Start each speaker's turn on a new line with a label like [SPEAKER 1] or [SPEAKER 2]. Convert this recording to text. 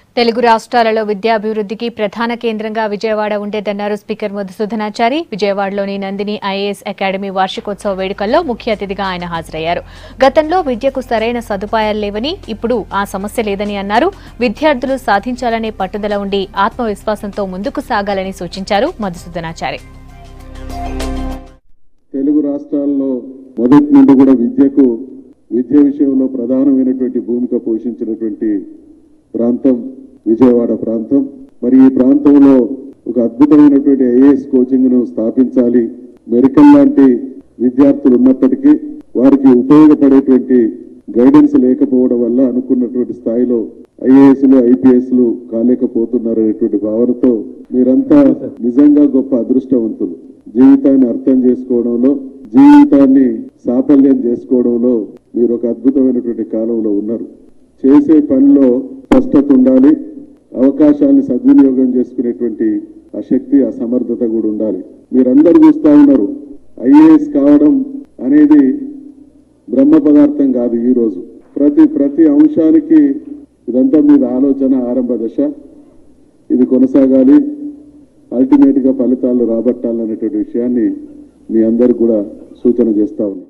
[SPEAKER 1] తెలుగు రాష్ట్రాలలో విద్యాభివృద్ధికి ప్రధాన కేంద్రంగా విజయవాడ ఉండేదన్నారు స్పీకర్ మధుసూదనాచారి విజయవాడలోని నందిని ఐఏఎస్ అకాడమీ వార్షికోత్సవ వేడుకల్లో ముఖ్య అతిథిగా ఆయన హాజరయ్యారు గతంలో విద్యకు సరైన సదుపాయాలు లేవని ఇప్పుడు ఆ సమస్య లేదని అన్నారు విద్యార్థులు సాధించాలనే పట్టుదల ఉండి ఆత్మవిశ్వాసంతో ముందుకు సాగాలని సూచించారు మధుసూదనాచారి
[SPEAKER 2] తెలుగు రాష్ట్రాల్లో మొదటి నుండి కూడా విద్యకు విద్య విషయంలో ప్రధానమైనటువంటి భూమిక పోషించినటువంటి ప్రాంతం విజయవాడ ప్రాంతం మరి ఈ ప్రాంతంలో ఒక అద్భుతమైనటువంటి ఐఏఎస్ కోచింగ్ ను స్థాపించాలి మెరికల్ లాంటి విద్యార్థులు ఉన్నప్పటికీ వారికి ఉపయోగపడేటువంటి గైడెన్స్ లేకపోవడం వల్ల అనుకున్నటువంటి స్థాయిలో ఐఏఎస్లు ఐపీఎస్లు కాలేకపోతున్నారు అనేటువంటి భావనతో మీరంతా నిజంగా గొప్ప అదృష్టవంతులు జీవితాన్ని అర్థం చేసుకోవడంలో జీవితాన్ని సాఫల్యం చేసుకోవడంలో మీరు ఒక అద్భుతమైనటువంటి కాలంలో ఉన్నారు చేసే పనిలో స్పష్టత ఉండాలి అవకాశాన్ని సద్వినియోగం చేసుకునేటువంటి ఆ శక్తి ఆ సమర్థత కూడా ఉండాలి మీరందరూ చూస్తా ఉన్నారు ఐఏఎస్ కావడం అనేది బ్రహ్మ పదార్థం కాదు ఈ రోజు ప్రతి ప్రతి అంశానికి ఇదంతా మీద ఆలోచన ఆరంభ దశ ఇది కొనసాగాలి అల్టిమేట్ గా ఫలితాలు రాబట్టాలనేటువంటి విషయాన్ని మీ అందరికి కూడా సూచన చేస్తా ఉన్నాం